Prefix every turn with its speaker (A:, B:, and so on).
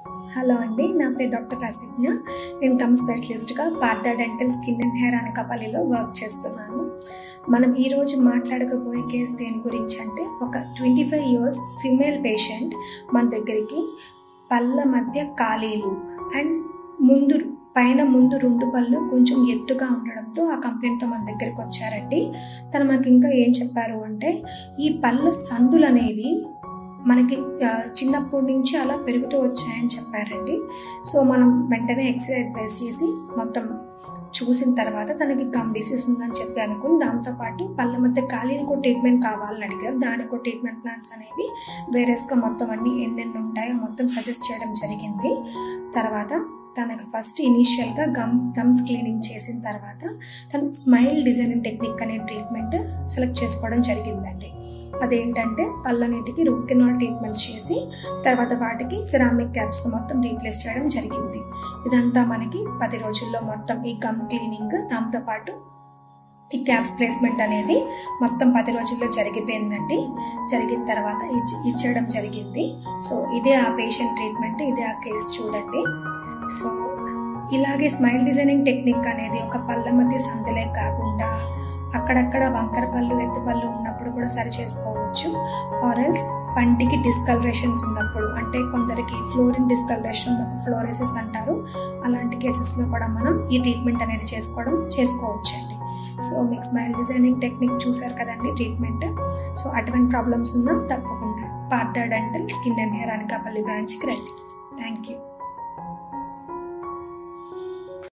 A: hello అండి నా పేరు డాక్టర్ రసిజ్ఞ నేను టమ్ స్పెషలిస్ట్గా Partha dental skin and hair అనకాపల్లిలో వర్క్ చేస్తున్నాను మనం ఈరోజు మాట్లాడకపోయే కేసు దేని గురించి అంటే ఒక twenty five years female patient మన దగ్గరికి పళ్ళ మధ్య ఖాళీలు అండ్ ముందు పైన ముందు రెండు పళ్ళు కొంచెం ఎత్తుగా ఉండడంతో ఆ కంప్లైంట్తో మన దగ్గరికి వచ్చారండి తను మనకి ఇంకా ఏం చెప్పారు అంటే ఈ పళ్ళ సందులు అనేవి మనకి ఆ, చిన్నప్పటి నుంచి అలా పెరుగుతూ వచ్చాయని చెప్పారండి సో మనం వెంటనే ఎక్స్రే అడ్వైస్ చేసి మొత్తం చూసిన తర్వాత తనకి గమ్ డిసీజ్ ఉందని చెప్పి అనుకుని దాంతోపాటు పళ్ళ మధ్య ఖాళీని ట్రీట్మెంట్ కావాలని అడిగారు దానికి ట్రీట్మెంట్ ప్లాన్స్ అనేవి వేరేస్గా మొత్తం అన్ని ఎన్నెన్ని ఉంటాయో మొత్తం సజెస్ట్ చేయడం జరిగింది తర్వాత తనకు ఫస్ట్ ఇనీషియల్గా గమ్ గమ్స్ క్లీనింగ్ చేసిన తర్వాత తను స్మైల్ డిజైనింగ్ టెక్నిక్ అనే ట్రీట్మెంట్ సెలెక్ట్ చేసుకోవడం జరిగిందండి అదేంటంటే పళ్ళన్నిటికీ రూట్ కెనాల్ ట్రీట్మెంట్స్ చేసి తర్వాత వాటికి సిరామిక్ క్యాప్స్ మొత్తం రీప్లేస్ చేయడం జరిగింది ఇదంతా మనకి పది రోజుల్లో మొత్తం ఈ గమ్ క్లీనింగ్ దాంతోపాటు ఈ క్యాప్స్ ప్లేస్మెంట్ అనేది మొత్తం పది రోజుల్లో జరిగిపోయిందండి జరిగిన తర్వాత ఇచ్చి ఇచ్చేయడం జరిగింది సో ఇదే ఆ పేషెంట్ ట్రీట్మెంట్ ఇదే ఆ కేసు చూడండి సో ఇలాగే స్మైల్ డిజైనింగ్ టెక్నిక్ అనేది ఒక పళ్ళ మధ్య సందులే కాకుండా అక్కడక్కడ వంకర పళ్ళు ఎత్తు పళ్ళు ఉన్నప్పుడు కూడా సరి చేసుకోవచ్చు ఆరెల్స్ పంటికి డిస్కలరేషన్స్ ఉన్నప్పుడు అంటే కొందరికి ఫ్లోరిన్ డిస్కలరేషన్ ఫ్లోరెసిస్ అంటారు అలాంటి కేసెస్లో కూడా మనం ఈ ట్రీట్మెంట్ అనేది చేసుకోవడం చేసుకోవచ్చు అండి సో మీకు స్మైల్ డిజైనింగ్ టెక్నిక్ చూసారు కదండి ట్రీట్మెంట్ సో అటువంటి ప్రాబ్లమ్స్ ఉన్నా తప్పకుండా Partha dental skin and hair Anakapalli బ్రాంచ్కి రండి థ్యాంక్ యూ